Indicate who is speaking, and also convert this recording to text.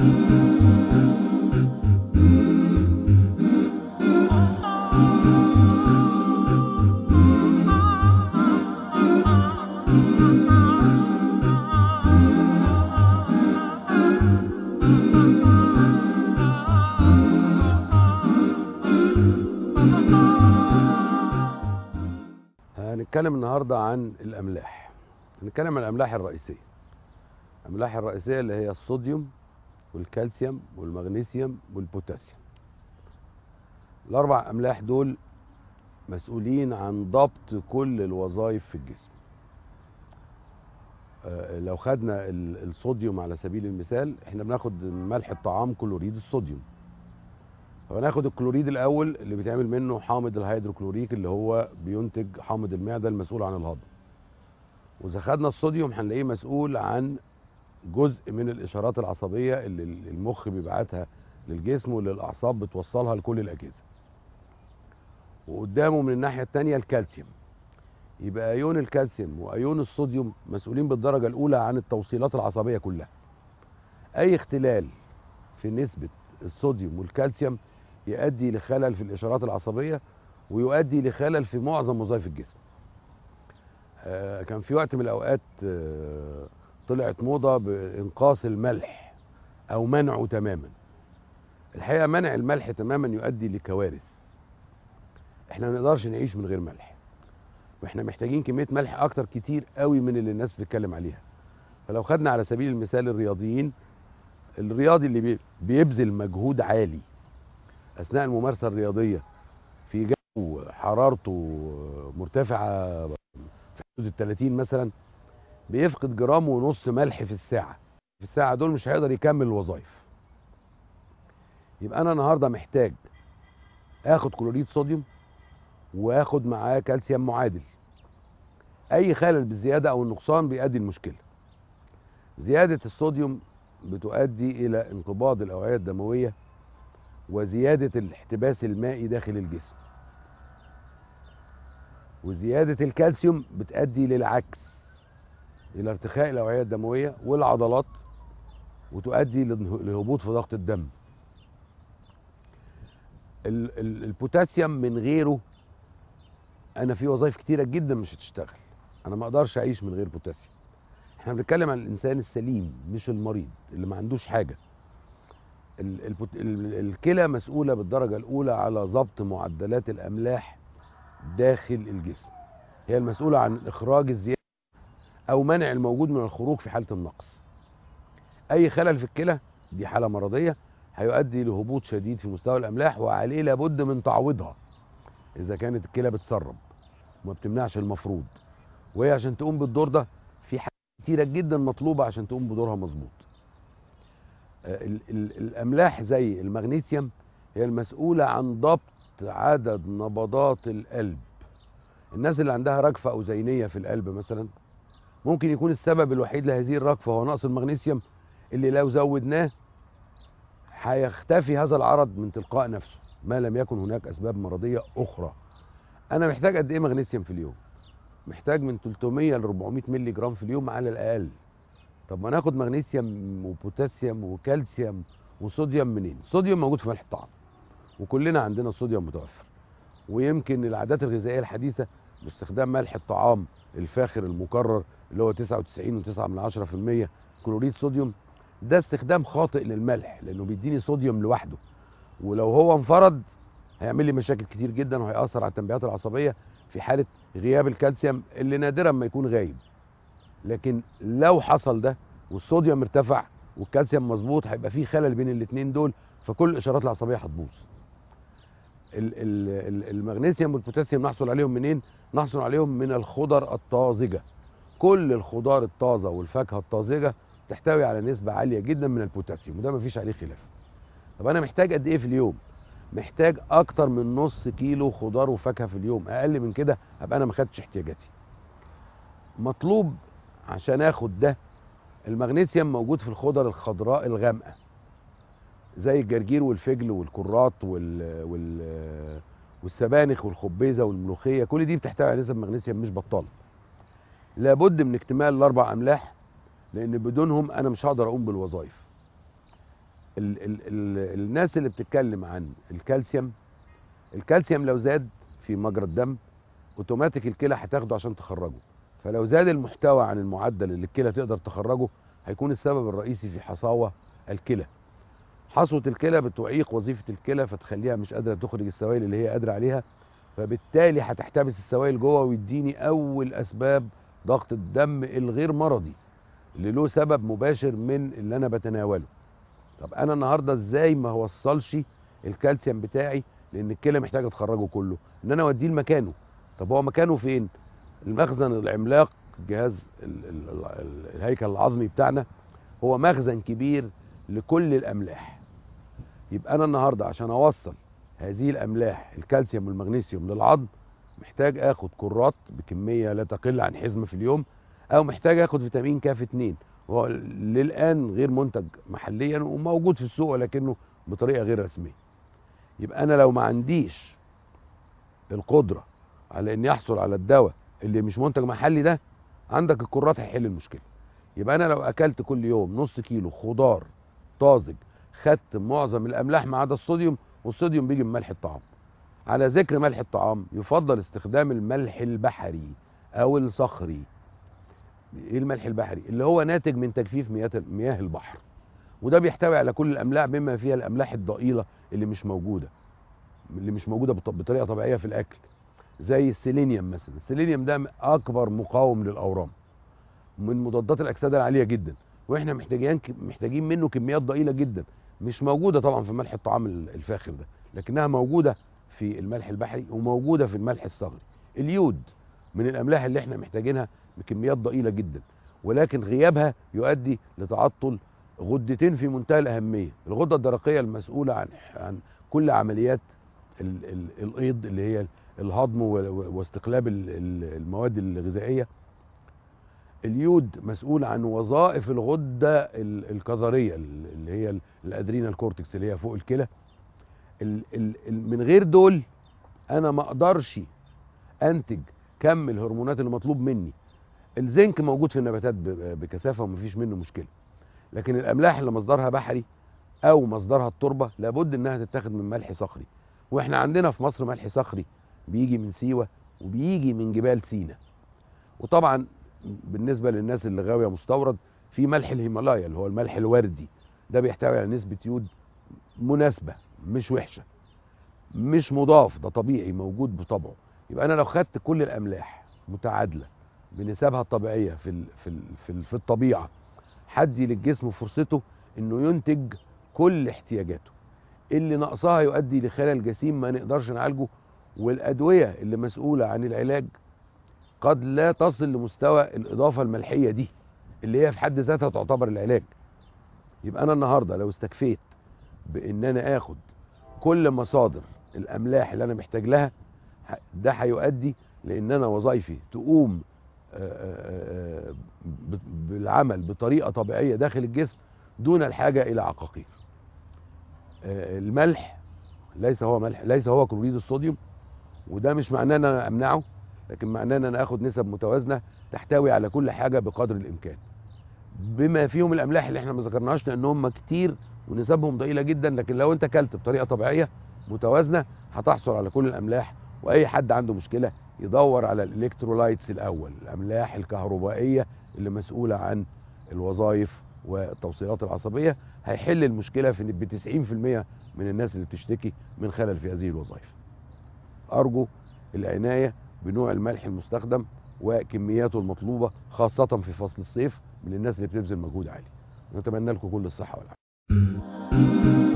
Speaker 1: هنتكلم النهارده عن الاملاح هنتكلم عن الاملاح الرئيسيه الاملاح الرئيسيه اللي هي الصوديوم والكالسيوم والمغنيسيوم والبوتاسيوم الاربع املاح دول مسؤولين عن ضبط كل الوظائف في الجسم آه، لو خدنا ال- الصوديوم على سبيل المثال احنا بناخد من ملح الطعام كلوريد الصوديوم فناخد الكلوريد الاول اللي بيتعمل منه حامض الهيدروكلوريك اللي هو بينتج حامض المعده المسؤول عن الهضم واذا خدنا الصوديوم هنلاقيه مسؤول عن جزء من الاشارات العصبيه اللي المخ بيبعتها للجسم واللي الاعصاب بتوصلها لكل الاجهزه وقدامه من الناحيه الثانيه الكالسيوم يبقى ايون الكالسيوم وايون الصوديوم مسؤولين بالدرجه الاولى عن التوصيلات العصبيه كلها اي اختلال في نسبه الصوديوم والكالسيوم يؤدي لخلل في الاشارات العصبيه ويؤدي لخلل في معظم وظائف الجسم آه، كان في وقت من الاوقات آه، طلعت موضه بانقاص الملح او منعه تماما الحقيقه منع الملح تماما يؤدي لكوارث احنا ما نقدرش نعيش من غير ملح واحنا محتاجين كميه ملح اكتر كتير قوي من اللي الناس بتتكلم عليها فلو خدنا على سبيل المثال الرياضيين الرياضي اللي بي- بيبذل مجهود عالي اثناء الممارسه الرياضيه في جو حرارته مرتفعه في حدود ال 30 مثلا بيفقد جرام ونص ملح في الساعه في الساعه دول مش هيقدر يكمل الوظائف يبقى انا النهارده محتاج اخد كلوريد صوديوم واخد معاه كالسيوم معادل اي خلل بالزياده او النقصان بيؤدي المشكله زياده الصوديوم بتؤدي الى انقباض الاوعيه الدمويه وزياده الاحتباس المائي داخل الجسم وزياده الكالسيوم بتؤدي للعكس الى ارتخاء الاوعيه الدمويه والعضلات وتؤدي لانه- لهبوط في ضغط الدم ال- ال- البوتاسيوم من غيره انا في وظائف كتيره جدا مش هتشتغل انا ما اقدرش اعيش من غير بوتاسيوم احنا بنتكلم عن الانسان السليم مش المريض اللي ما عندوش حاجه ال- البوت- ال- الكلى مسؤوله بالدرجه الاولى على ضبط معدلات الاملاح داخل الجسم هي المسؤوله عن اخراج الزياده او منع الموجود من الخروج في حاله النقص اي خلل في الكلى دي حاله مرضيه هيؤدي لهبوط شديد في مستوى الاملاح وعليه لابد من تعويضها اذا كانت الكلى بتسرب وما بتمنعش المفروض وهي عشان تقوم بالدور ده في حاجات كتيره جدا مطلوبه عشان تقوم بدورها مظبوط آه، ال- ال- الاملاح زي المغنيسيوم هي المسؤوله عن ضبط عدد نبضات القلب الناس اللي عندها رجفه او زينيه في القلب مثلا ممكن يكون السبب الوحيد لهذه الرجفه هو نقص المغنيسيوم اللي لو زودناه هيختفي هذا العرض من تلقاء نفسه ما لم يكن هناك اسباب مرضيه اخرى انا محتاج قد ايه مغنيسيوم في اليوم محتاج من 300 ل 400 مللي جرام في اليوم على الاقل طب ما ناخد مغنيسيوم وبوتاسيوم وكالسيوم وصوديوم منين الصوديوم موجود في ملح الطعام وكلنا عندنا الصوديوم متوفر ويمكن العادات الغذائيه الحديثه باستخدام ملح الطعام الفاخر المكرر اللي هو 99.9% كلوريد صوديوم ده استخدام خاطئ للملح لانه بيديني صوديوم لوحده ولو هو انفرد هيعمل لي مشاكل كتير جدا وهيأثر على التنبيهات العصبيه في حاله غياب الكالسيوم اللي نادرا ما يكون غايب لكن لو حصل ده والصوديوم ارتفع والكالسيوم مظبوط هيبقى في خلل بين الاثنين دول فكل الاشارات العصبيه هتبوظ ال- ال- ال- المغنيسيوم والبوتاسيوم نحصل عليهم منين نحصل عليهم من الخضر الطازجه كل الخضار الطازه والفاكهه الطازجه تحتوي على نسبه عاليه جدا من البوتاسيوم وده مفيش عليه خلاف طب انا محتاج قد ايه في اليوم محتاج اكتر من نص كيلو خضار وفاكهه في اليوم اقل من كده ابقى انا ما خدتش احتياجاتي مطلوب عشان اخد ده المغنيسيوم موجود في الخضر الخضراء الغامقه زي الجرجير والفجل والكرات وال... وال... والسبانخ والخبيزه والملوخيه كل دي بتحتوي على نسب مغنيسيوم مش بطاله لابد من اكتمال الاربع املاح لان بدونهم انا مش هقدر اقوم بالوظائف ال ال ال الناس اللي بتتكلم عن الكالسيوم الكالسيوم لو زاد في مجرى الدم اوتوماتيك الكلى هتاخده عشان تخرجه فلو زاد المحتوى عن المعدل اللي الكلى تقدر تخرجه هيكون السبب الرئيسي في حصاوه الكلى حصوه الكلى بتعيق وظيفه الكلى فتخليها مش قادره تخرج السوائل اللي هي قادره عليها فبالتالي هتحتبس السوائل جوه ويديني اول اسباب ضغط الدم الغير مرضي اللي له سبب مباشر من اللي انا بتناوله طب انا النهارده ازاي ما اوصلش الكالسيوم بتاعي لان الكلى محتاجه تخرجه كله ان انا اوديه لمكانه طب هو مكانه فين المخزن العملاق جهاز ال ال ال الهيكل العظمي بتاعنا هو مخزن كبير لكل الاملاح يبقى انا النهارده عشان اوصل هذه الاملاح الكالسيوم والمغنيسيوم للعظم محتاج اخد كرات بكميه لا تقل عن حزمه في اليوم او محتاج اخد فيتامين كاف 2 وهو للان غير منتج محليا وموجود في السوق ولكنه بطريقه غير رسميه يبقى انا لو ما عنديش القدره على اني احصل على الدواء اللي مش منتج محلي ده عندك الكرات هيحل المشكله يبقى انا لو اكلت كل يوم نص كيلو خضار طازج خدت معظم الاملاح ما عدا الصوديوم والصوديوم بيجي من ملح الطعام على ذكر ملح الطعام يفضل استخدام الملح البحري او الصخري ايه الملح البحري اللي هو ناتج من تجفيف مياه مياه البحر وده بيحتوي على كل الاملاح بما فيها الاملاح الضئيله اللي مش موجوده اللي مش موجوده بطريقه طبيعيه في الاكل زي السيلينيوم مثلا السيلينيوم ده اكبر مقاوم للاورام من مضادات الاكسده العاليه جدا واحنا محتاجين محتاجين منه كميات ضئيله جدا مش موجوده طبعا في ملح الطعام الفاخر ده لكنها موجوده في الملح البحري وموجوده في الملح الصغري اليود من الاملاح اللي احنا محتاجينها بكميات ضئيله جدا ولكن غيابها يؤدي لتعطل غدتين في منتهى الاهميه الغده الدرقيه المسؤوله عن عن كل عمليات ال ال الايض اللي هي الهضم واستقلاب المواد الغذائيه اليود مسؤول عن وظائف الغده الكظريه اللي هي الادرينال كورتكس اللي هي فوق الكلى من غير دول انا ما اقدرش انتج كم الهرمونات اللي مطلوب مني الزنك موجود في النباتات بكثافه ومفيش منه مشكله لكن الاملاح اللي مصدرها بحري او مصدرها التربه لابد انها تتاخد من ملح صخري واحنا عندنا في مصر ملح صخري بيجي من سيوه وبيجي من جبال سينا وطبعا بالنسبه للناس اللي غاويه مستورد في ملح الهيمالايا اللي هو الملح الوردي ده بيحتوي على نسبه يود مناسبه مش وحشه مش مضاف ده طبيعي موجود بطبعه يبقى انا لو خدت كل الاملاح متعادله بنسبها الطبيعيه في ال في ال في, ال في الطبيعه هدي للجسم فرصته انه ينتج كل احتياجاته اللي ناقصها يؤدي لخلل جسيم ما نقدرش نعالجه والادويه اللي مسؤوله عن العلاج قد لا تصل لمستوى الاضافه الملحيه دي اللي هي في حد ذاتها تعتبر العلاج يبقى انا النهارده لو استكفيت بان انا اخد كل مصادر الاملاح اللي انا محتاج لها ده هيؤدي لان انا وظائفي تقوم بالعمل بطريقه طبيعيه داخل الجسم دون الحاجه الى عقاقير الملح ليس هو ملح ليس هو كلوريد الصوديوم وده مش معناه ان انا امنعه لكن معناه ان انا اخد نسب متوازنه تحتوي على كل حاجه بقدر الامكان بما فيهم الاملاح اللي احنا ما ذكرناهاش لان هم كتير ونسبهم ضئيله جدا لكن لو انت اكلت بطريقه طبيعيه متوازنه هتحصل على كل الاملاح واي حد عنده مشكله يدور على الالكترولايتس الاول الاملاح الكهربائيه اللي مسؤوله عن الوظائف والتوصيلات العصبيه هيحل المشكله في ب 90% من الناس اللي بتشتكي من خلل في هذه الوظائف ارجو العنايه بنوع الملح المستخدم وكمياته المطلوبه خاصه في فصل الصيف من الناس اللي بتبذل مجهود عالي نتمنى لكم كل الصحه والعافيه